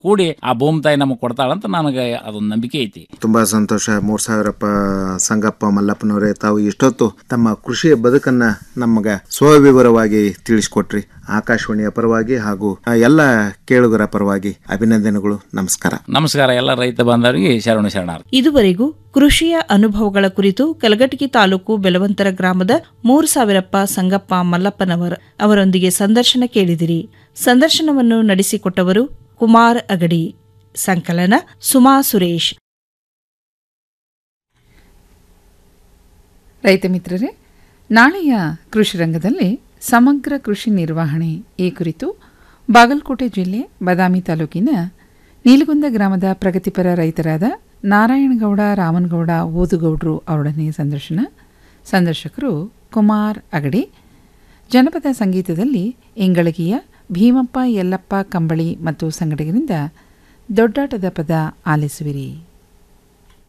ಕೂಡಿ ಆ ಭೂಮಿ ತಾಯಿ ನಮಗೆ ಕೊಡ್ತಾಳಂತ ನನಗೆ ಅದೊಂದು ನಂಬಿಕೆ ಐತಿ ತುಂಬಾ ಸಂತೋಷ ಮೂರ್ ಸಾವಿರಪ್ಪ ಸಂಗಪ್ಪ ಮಲ್ಲಪ್ಪನವರೇ ತಾವು ಇಷ್ಟೊತ್ತು ತಮ್ಮ ಕೃಷಿಯ ಬದುಕನ್ನ ನಮಗ ಸ್ವವಿವರವಾಗಿ ತಿಳಿಸ್ಕೊಟ್ರಿ ಆಕಾಶವಾಣಿಯ ಪರವಾಗಿ ಹಾಗೂ ಆ, ಎಲ್ಲ ಕೇಳುಗರ ಪರವಾಗಿ ಅಭಿನಂದನೆಗಳು ನಮಸ್ಕಾರ ನಮಸ್ಕಾರ ಎಲ್ಲ ರೈತ ಬಾಂಧವರಿಗೆ ಶರಣ ಶರಣಾರ್ಥಿ ಇದುವರೆಗೂ ಕೃಷಿಯ ಅನುಭವಗಳ ಕುರಿತು ಕಲಘಟಗಿ ತಾಲೂಕು ಬೆಲವಂತರ ಗ್ರಾಮದ ಮೂರು ಸಾವಿರಪ್ಪ ಸಂಗಪ್ಪ ಮಲ್ಲಪ್ಪನವರ ಅವರೊಂದಿಗೆ ಸಂದರ್ಶನ ಕೇಳಿದಿರಿ ಸಂದರ್ಶನವನ್ನು ನಡೆಸಿಕೊಟ್ಟವರು ಕುಮಾರ್ ಅಗಡಿ ಸಂಕಲನ ಸುಮಾ ಸುರೇಶ್ ರೈತ ಮಿತ್ರರೇ ನಾಳೆಯ ಕೃಷಿ ರಂಗದಲ್ಲಿ ಸಮಗ್ರ ಕೃಷಿ ನಿರ್ವಹಣೆ ಈ ಕುರಿತು ಬಾಗಲಕೋಟೆ ಜಿಲ್ಲೆ ಬಾದಾಮಿ ತಾಲೂಕಿನ ನೀಲಗುಂದ ಗ್ರಾಮದ ಪ್ರಗತಿಪರ ರೈತರಾದ ನಾರಾಯಣಗೌಡ ರಾಮನಗೌಡ ಓದುಗೌಡ್ರು ಅವರೊಡನೆ ಸಂದರ್ಶನ ಸಂದರ್ಶಕರು ಕುಮಾರ್ ಅಗಡಿ ಜನಪದ ಸಂಗೀತದಲ್ಲಿ ಇಂಗಳಗಿಯ ಭೀಮಪ್ಪ ಯಲ್ಲಪ್ಪ ಕಂಬಳಿ ಮತ್ತು ಸಂಗಡಿಗರಿಂದ ದೊಡ್ಡಾಟದ ಪದ ಆಲಿಸುವಿರಿ